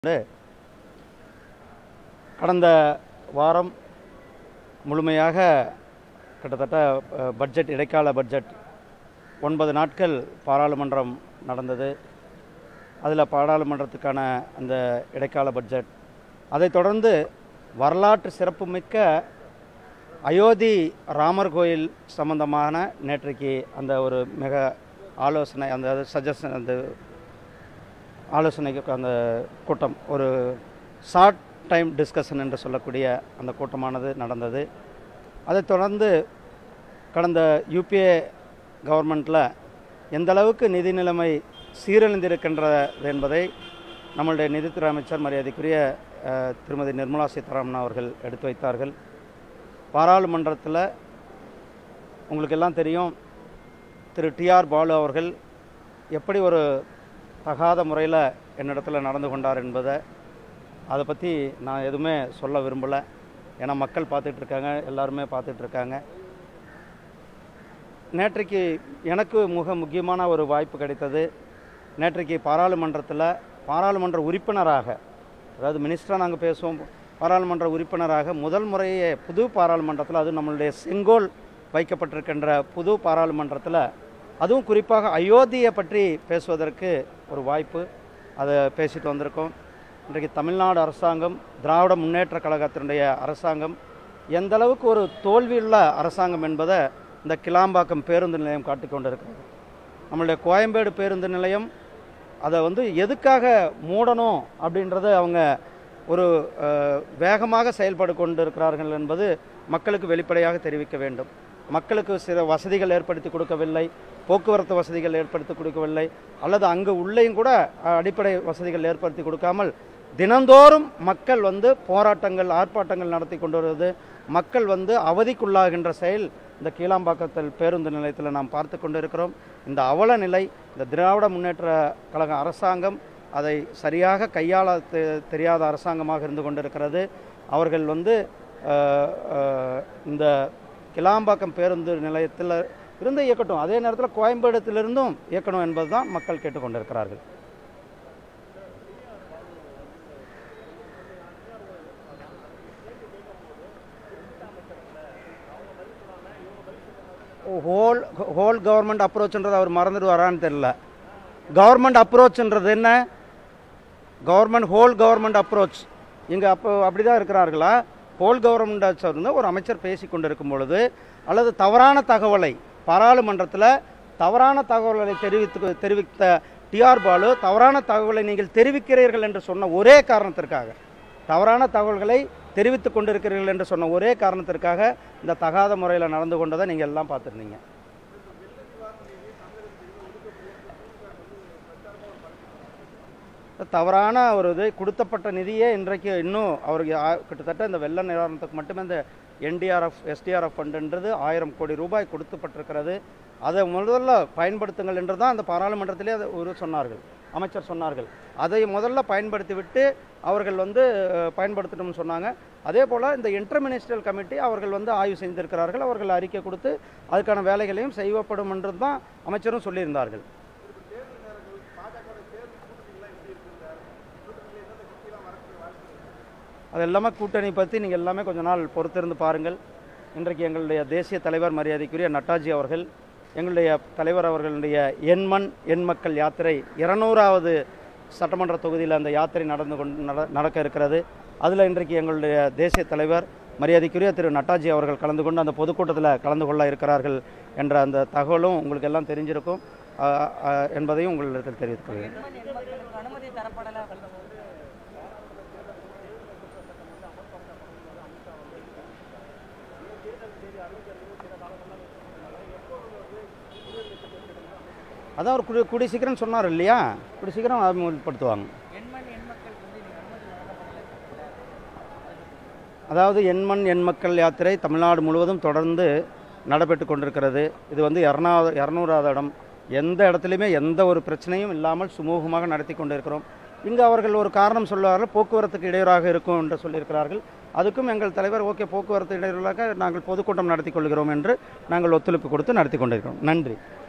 கொண்டு கடந்த வாரம் முழுமையாக கிட்டத்தட்ட அஹ், பட்ஜெட் இடைக்கால பட்ஜெட் ஒன்பது நாட்கள் பாராளுமன்றம் நடந்தது அதில் பாராளுமன்றத்துக்கான அந்த இடைக்கால பட்ஜெட் அதைத் தொடர்ந்து வரலாற்று சிறப்புமிக்க அயோத்தி ராமர் கோயில் சம்பந்தமான நேற்றைக்கு அந்த ஒரு மிக ஆலோசனை அந்த சஜஷன் அந்த ஆலோசனைக்கு அந்த கூட்டம் ஒரு ஷார்ட் டைம் டிஸ்கஷன் என்று சொல்லக்கூடிய அந்த கூட்டமானது நடந்தது அதைத் தொடர்ந்து கடந்த யூபிஏ கவர்மெண்ட்டில் எந்த அளவுக்கு நிதி நிலைமை சீரழிந்திருக்கின்றது என்பதை நம்மளுடைய நிதித்துறை அமைச்சர் மரியாதைக்குரிய அஹ், திருமதி நிர்மலா சீதாராமன் அவர்கள் எடுத்து வைத்தார்கள் பாராளுமன்றத்தில் உங்களுக்கு எல்லாம் தெரியும் திரு டிஆர் பாலு அவர்கள் எப்படி ஒரு தகாத முறையில் என்னிடத்தில் நடந்து கொண்டார் என்பதை அதை பற்றி நான் எதுவுமே சொல்ல விரும்பலை ஏன்னா மக்கள் பார்த்துட்டு இருக்காங்க எல்லாருமே பார்த்துட்டு இருக்காங்க நேற்றைக்கு எனக்கு மிக முக்கியமான ஒரு வாய்ப்பு கிடைத்தது நேற்றைக்கு பாராளுமன்றத்தில் பாராளுமன்ற உறுப்பினராக அதாவது மினிஸ்டராக நாங்கள் பேசுவோம் பாராளுமன்ற உறுப்பினராக முதல் முறையே புது பாராளுமன்றத்தில் அதுவும் நம்மளுடைய செங்கோல் வைக்கப்பட்டிருக்கின்ற புது பாராளுமன்றத்தில் அதுவும் குறிப்பாக அயோத்தியை பற்றி பேசுவதற்கு ஒரு வாய்ப்பு அதை பேசிட்டு வந்திருக்கோம் இன்றைக்கு தமிழ்நாடு அரசாங்கம் திராவிட முன்னேற்ற கழகத்தினுடைய அரசாங்கம் எந்த அளவுக்கு ஒரு தோல்வியுள்ள அரசாங்கம் என்பதை இந்த கிளாம்பாக்கம் பேருந்து நிலையம் காட்டிக் கொண்டிருக்கிறது நம்மளுடைய கோயம்பேடு பேருந்து நிலையம் அதை வந்து எதுக்காக மூடணும் அப்படின்றத அவங்க ஒரு அஹ், வேகமாக செயல்பட்டு கொண்டிருக்கிறார்கள் என்பது மக்களுக்கு வெளிப்படையாக தெரிவிக்க வேண்டும் மக்களுக்கு சில வசதிகள் ஏற்படுத்தி கொடுக்கவில்லை போக்குவரத்து வசதிகள் ஏற்படுத்தி கொடுக்கவில்லை அல்லது அங்கு உள்ளேயும் கூட அஹ், அடிப்படை வசதிகள் ஏற்படுத்தி கொடுக்காமல் தினந்தோறும் மக்கள் வந்து போராட்டங்கள் ஆர்ப்பாட்டங்கள் நடத்தி கொண்டு வருவது மக்கள் வந்து அவதிக்குள்ளாகின்ற செயல் இந்த கீழாம்பாக்கத்தில் பேருந்து நிலையத்தில் நாம் பார்த்து கொண்டு இருக்கிறோம் இந்த அவல நிலை இந்த திராவிட முன்னேற்ற கழக அரசாங்கம் அதை சரியாக கையாள தெ- தெரியாத அரசாங்கமாக இருந்து கொண்டிருக்கிறது அவர்கள் வந்து அஹ், அஹ், இந்த கிளாம்பாக்கம் பேருந்து நிலையத்தில் இருந்து இயக்கட்டும் அதே நேரத்தில் கோயம்பேடத்திலிருந்தும் இயக்கணும் என்பதுதான் மக்கள் கேட்டுக்கொண்டிருக்கிறார்கள் ஹோல் ஹோல் கவர்மெண்ட் அப்ரோச்ன்றது அவர் மறந்துடுவாரான்னு தெரியல கவர்மெண்ட் அப்ரோச்ன்றது என்ன கவர்மெண்ட் ஹோல் கவர்மெண்ட் அப்ரோச் இங்கே அப்போ அப்படி தான் இருக்கிறார்களா ஹோல் கவர்மெண்ட் இருந்து ஒரு அமைச்சர் பேசி கொண்டிருக்கும் பொழுது அல்லது தவறான தகவலை பாராளுமன்றத்தில் தவறான தகவல்களை தெரிவித்து தெரிவித்த டிஆர் பாலு தவறான தகவலை நீங்கள் தெரிவிக்கிறீர்கள் என்று சொன்ன ஒரே காரணத்திற்காக தவறான தகவல்களை தெரிவித்து கொண்டிருக்கிறீர்கள் என்று சொன்ன ஒரே காரணத்திற்காக இந்த தகாத முறையில் நடந்து கொண்டதை நீங்கள் எல்லாம் பார்த்துருந்தீங்க தவறான ஒரு இது கொடுத்தப்பட்ட நிதியே இன்றைக்கு இன்னும் அவருக்கு ஆ- கிட்டத்தட்ட இந்த வெள்ள நிவாரணத்துக்கு மட்டுமே இந்த என்டிஆர்எஃப் எஸ்டிஆர்எஃப் ஃபண்டுன்றது ஆயிரம் கோடி ரூபாய் கொடுக்கப்பட்டிருக்கிறது அதை முதல்ல பயன்படுத்துங்கள் என்று தான் அந்த பாராளுமன்றத்திலே அதை ஒரு சொன்னார்கள் அமைச்சர் சொன்னார்கள் அதை முதல்ல பயன்படுத்தி விட்டு அவர்கள் வந்து அஹ், பயன்படுத்தணும்னு சொன்னாங்க அதே போல் இந்த இன்டர் மினிஸ்ட்ரியல் கமிட்டி அவர்கள் வந்து ஆய்வு செய்திருக்கிறார்கள் அவர்கள் அறிக்கை கொடுத்து அதுக்கான வேலைகளையும் செய்யப்படும் என்று தான் அமைச்சரும் சொல்லியிருந்தார்கள் அது எல்லாமே கூட்டணி பற்றி நீங்கள் எல்லாமே கொஞ்ச நாள் பொறுத்திருந்து பாருங்கள் இன்றைக்கு எங்களுடைய தேசிய தலைவர் மரியாதைக்குரிய நட்டாஜி அவர்கள் எங்களுடைய தலைவர் அவர்களுடைய எண்மண் எண் மக்கள் யாத்திரை இருநூறாவது சட்டமன்ற தொகுதியில் அந்த யாத்திரை நடந்து கொண்டு நட நடக்க இருக்கிறது அதில் இன்றைக்கு எங்களுடைய தேசிய தலைவர் மரியாதைக்குரிய திரு நட்டாஜி அவர்கள் கலந்து கொண்டு அந்த பொதுக்கூட்டத்தில் கலந்து கொள்ள இருக்கிறார்கள் என்ற அந்த தகவலும் உங்களுக்கு எல்லாம் தெரிஞ்சிருக்கும் அஹ், அஹ், என்பதையும் உங்களிடத்தில் தெரிவித்துக் கொள்கிறேன் எண்மண் எண்மக்களுக்கு அனுமதி தரப்படல அதான் அவர் கூடி கூடிய சீக்கிரம் சொன்னார் இல்லையா கூடிய சீக்கிரம் அமல்படுத்துவாங்க எண்மண் எண்மக்களுக்கு வந்து நீங்க அனுமதி வழங்கப்படல அதாவது எண்மண் எண் மக்கள் யாத்திரை தமிழ்நாடு முழுவதும் தொடர்ந்து நடைபெற்று கொண்டிருக்கிறது இது வந்து இரநூறு இரநூறாவது இடம் எந்த இடத்துலையுமே எந்த ஒரு பிரச்சனையும் இல்லாமல் சுமூகமாக நடத்தி கொண்டிருக்கிறோம் இங்கு அவர்கள் ஒரு காரணம் சொல்லுவார்கள் போக்குவரத்துக்கு இடையூறாக இருக்கும் என்று சொல்லியிருக்கிறார்கள் அதுக்கும் எங்கள் தலைவர் ஓகே போக்குவரத்து இடையூறாக நாங்கள் பொதுக்கூட்டம் நடத்தி கொள்கிறோம் என்று நாங்கள் ஒத்துழைப்பு கொடுத்து நடத்தி கொண்டிருக்கிறோம் நன்றி